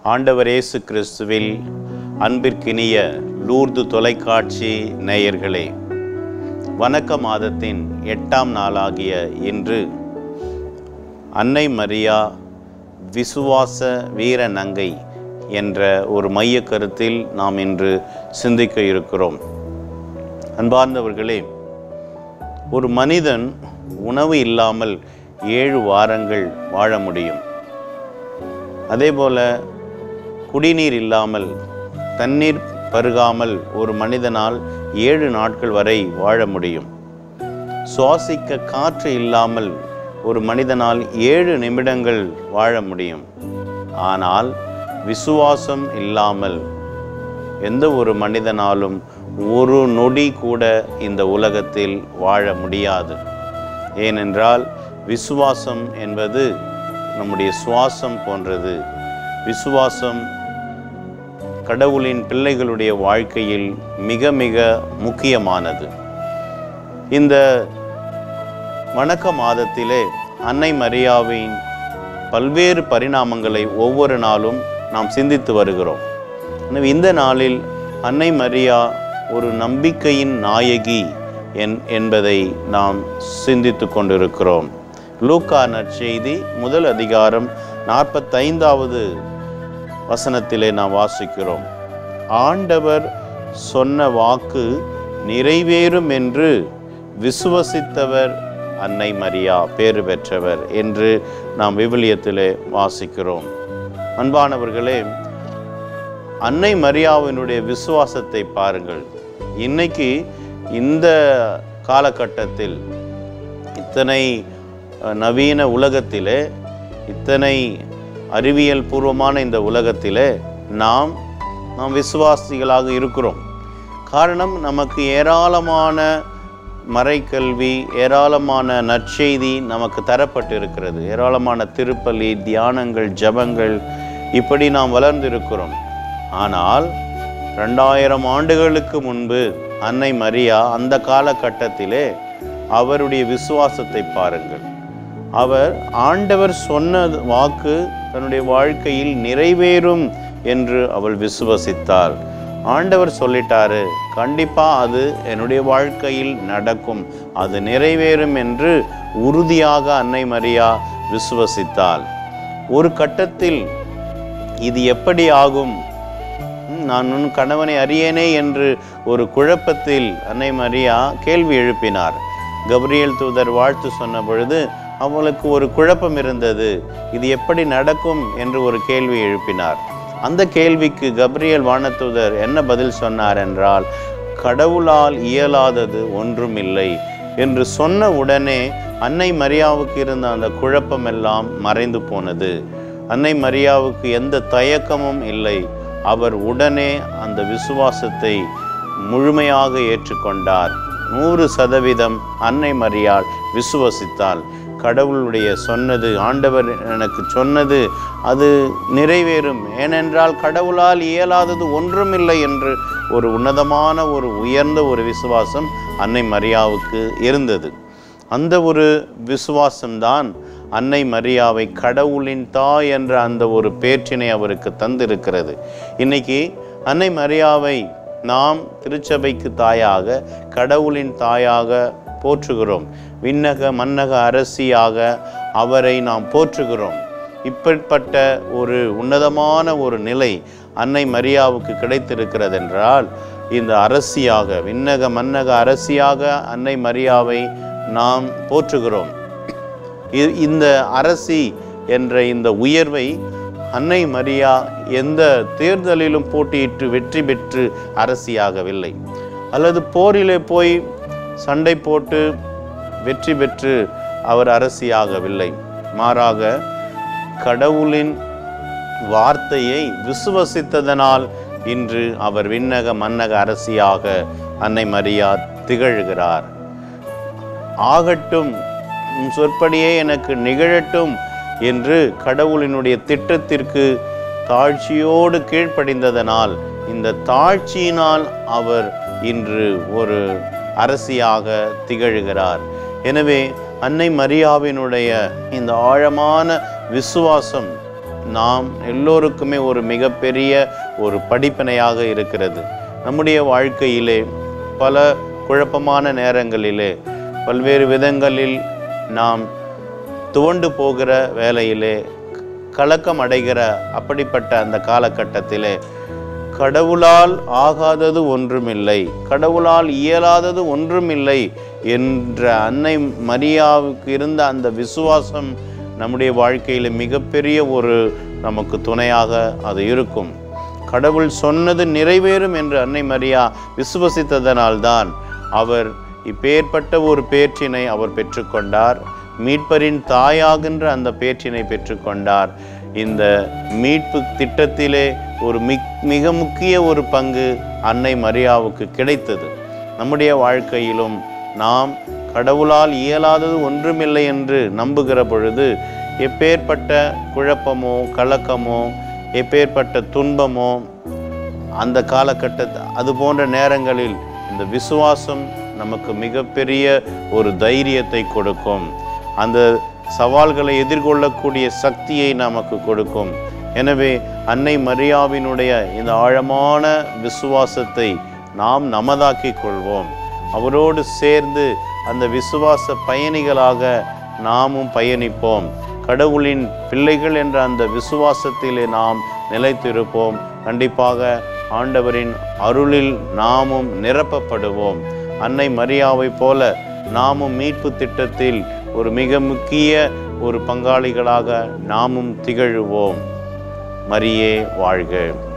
ஆண்டவர் இயேசு கிறிஸ்துவில் அன்பிற்கினிய லூர்து தொலைக்காட்சி நேயர்களே வணக்க மாதத்தின் எட்டாம் நாளாகிய இன்று அன்னை மரியா விசுவாச வீர நங்கை என்ற ஒரு மைய கருத்தில் நாம் இன்று சிந்திக்க இருக்கிறோம் அன்பார்ந்தவர்களே ஒரு மனிதன் உணவு இல்லாமல் ஏழு வாரங்கள் வாழ முடியும் அதேபோல குடிநீர் இல்லாமல் தண்ணீர் பருகாமல் ஒரு மனிதனால் ஏழு நாட்கள் வரை வாழ முடியும் சுவாசிக்க காற்று இல்லாமல் ஒரு மனிதனால் ஏழு நிமிடங்கள் வாழ முடியும் ஆனால் விசுவாசம் இல்லாமல் எந்த ஒரு மனிதனாலும் ஒரு நொடி கூட இந்த உலகத்தில் வாழ முடியாது ஏனென்றால் விசுவாசம் என்பது நம்முடைய சுவாசம் போன்றது விசுவாசம் கடவுளின் பிள்ளைகளுடைய வாழ்க்கையில் மிக மிக முக்கியமானது இந்த வணக்க மாதத்திலே அன்னை மரியாவின் பல்வேறு பரிணாமங்களை ஒவ்வொரு நாளும் நாம் சிந்தித்து வருகிறோம் எனவே இந்த நாளில் அன்னை மரியா ஒரு நம்பிக்கையின் நாயகி என் என்பதை நாம் சிந்தித்து கொண்டிருக்கிறோம் லூக்கா நற்செய்தி முதல் அதிகாரம் நாற்பத்தைந்தாவது வசனத்திலே நாம் வாசிக்கிறோம் ஆண்டவர் சொன்ன வாக்கு நிறைவேறும் என்று விசுவசித்தவர் அன்னை மரியா பேறு பெற்றவர் என்று நாம் விவிலியத்திலே வாசிக்கிறோம் அன்பானவர்களே அன்னை மரியாவினுடைய விசுவாசத்தை பாருங்கள் இன்னைக்கு இந்த காலகட்டத்தில் இத்தனை அஹ், நவீன உலகத்திலே இத்தனை அறிவியல் பூர்வமான இந்த உலகத்திலே நாம் நாம் விசுவாசிகளாக இருக்கிறோம் காரணம் நமக்கு ஏராளமான மறைக்கல்வி ஏராளமான நற்செய்தி நமக்கு தரப்பட்டு இருக்கிறது ஏராளமான திருப்பலி தியானங்கள் ஜபங்கள் இப்படி நாம் வளர்ந்திருக்கிறோம் ஆனால் ரெண்டாயிரம் ஆண்டுகளுக்கு முன்பு அன்னை மரியா அந்த காலகட்டத்திலே அவருடைய விசுவாசத்தை பாருங்கள் அவர் ஆண்டவர் சொன்ன வாக்கு தன்னுடைய வாழ்க்கையில் நிறைவேறும் என்று அவள் விசுவசித்தாள் ஆண்டவர் சொல்லிட்டாரு கண்டிப்பா அது என்னுடைய வாழ்க்கையில் நடக்கும் அது நிறைவேறும் என்று உறுதியாக அன்னை மரியா விசுவசித்தாள் ஒரு கட்டத்தில் இது எப்படி ஆகும் ம், நான் உன் கணவனை அறியேனே என்று ஒரு குழப்பத்தில் அன்னை மரியா கேள்வி எழுப்பினார் கப்ரியேல் தூதர் வாழ்த்து சொன்ன பொழுது அவளுக்கு ஒரு குழப்பம் இருந்தது இது எப்படி நடக்கும் என்று ஒரு கேள்வி எழுப்பினார் அந்த கேள்விக்கு கப்ரியேல் வானதூதர் என்ன பதில் சொன்னார் என்றால் கடவுளால் இயலாதது ஒன்றுமில்லை என்று சொன்ன உடனே அன்னை மரியாவுக்கு இருந்த அந்த குழப்பம் எல்லாம் மறைந்து போனது அன்னை மரியாவுக்கு எந்த தயக்கமும் இல்லை அவர் உடனே அந்த விசுவாசத்தை முழுமையாக ஏற்றுக்கொண்டார் நூறு சதவீதம் அன்னை மரியாள் விசுவசித்தாள் கடவுளுடைய சொன்னது ஆண்டவர் எனக்கு சொன்னது அது நிறைவேறும் ஏனென்றால் கடவுளால் இயலாதது ஒன்றுமில்லை என்று ஒரு உன்னதமான ஒரு உயர்ந்த ஒரு விசுவாசம் அன்னை மரியாவுக்கு இருந்தது அந்த ஒரு விசுவாசம்தான் அன்னை மரியாவை கடவுளின் தாய் என்ற அந்த ஒரு பேற்றினை அவருக்கு தந்திருக்கிறது இன்னைக்கு அன்னை மரியாவை நாம் திருச்சபைக்கு தாயாக கடவுளின் தாயாக போற்றுகிறோம் விண்ணக மன்னக அரசியாக அவரை நாம் போற்றுகிறோம் இப்படிப்பட்ட ஒரு உன்னதமான ஒரு நிலை அன்னை மரியாவுக்கு கிடைத்திருக்கிறது என்றால் இந்த அரசியாக விண்ணக மன்னக அரசியாக அன்னை மரியாவை நாம் போற்றுகிறோம் இ- இந்த அரசி என்ற இந்த உயர்வை அன்னை மரியா எந்த தேர்தலிலும் போட்டியிட்டு வெற்றி பெற்று அரசியாகவில்லை அல்லது போரிலே போய் சண்டை போட்டு வெற்றி பெற்று அவர் அரசியாகவில்லை மாறாக கடவுளின் வார்த்தையை விசுவசித்ததனால் இன்று அவர் விண்ணக மன்னக அரசியாக அன்னை மரியா திகழ்கிறார் ஆகட்டும் உம் சொற்படியே எனக்கு நிகழட்டும் என்று கடவுளினுடைய திட்டத்திற்கு தாழ்ச்சியோடு கீழ்ப்படிந்ததனால் இந்த தாழ்ச்சியினால் அவர் இன்று ஒரு அரசியாக திகழ்கிறார் எனவே அன்னை மரியாவினுடைய இந்த ஆழமான விசுவாசம் நாம் எல்லோருக்குமே ஒரு மிகப்பெரிய ஒரு படிப்பினையாக இருக்கிறது நம்முடைய வாழ்க்கையிலே பல குழப்பமான நேரங்களிலே பல்வேறு விதங்களில் நாம் துவண்டு போகிற வேலையிலே கலக்கம் அடைகிற அப்படிப்பட்ட அந்த காலகட்டத்திலே கடவுளால் ஆகாதது ஒன்றுமில்லை கடவுளால் இயலாதது ஒன்றுமில்லை என்ற அன்னை மரியாவுக்கு இருந்த அந்த விசுவாசம் நம்முடைய வாழ்க்கையில் மிகப்பெரிய ஒரு நமக்கு துணையாக அது இருக்கும் கடவுள் சொன்னது நிறைவேறும் என்று அன்னை மரியா விசுவசித்ததனால்தான் அவர் இப்பேற்பட்ட ஒரு பேற்றினை அவர் பெற்றுக்கொண்டார் மீட்பரின் தாயாகின்ற அந்த பேற்றினை பெற்றுக்கொண்டார் இந்த மீட்பு திட்டத்திலே ஒரு மிக் மிக முக்கிய ஒரு பங்கு அன்னை மரியாவுக்கு கிடைத்தது நம்முடைய வாழ்க்கையிலும் நாம் கடவுளால் இயலாதது ஒன்றுமில்லை என்று நம்புகிற பொழுது எப்பேற்பட்ட குழப்பமோ கலக்கமோ எப்பேற்பட்ட துன்பமோ அந்த காலகட்டத்தை அது போன்ற நேரங்களில் இந்த விசுவாசம் நமக்கு மிகப்பெரிய ஒரு தைரியத்தை கொடுக்கும் அந்த சவால்களை எதிர்கொள்ளக்கூடிய சக்தியை நமக்கு கொடுக்கும் எனவே அன்னை மரியாவினுடைய இந்த ஆழமான விசுவாசத்தை நாம் நமதாக்கிக் கொள்வோம் அவரோடு சேர்ந்து அந்த விசுவாச பயணிகளாக நாமும் பயணிப்போம் கடவுளின் பிள்ளைகள் என்ற அந்த விசுவாசத்திலே நாம் நிலைத்திருப்போம் கண்டிப்பாக ஆண்டவரின் அருளில் நாமும் நிரப்பப்படுவோம் அன்னை மரியாவைப் போல நாமும் மீட்பு திட்டத்தில் ஒரு மிக முக்கிய ஒரு பங்காளிகளாக நாமும் திகழுவோம் மரியே வாழ்க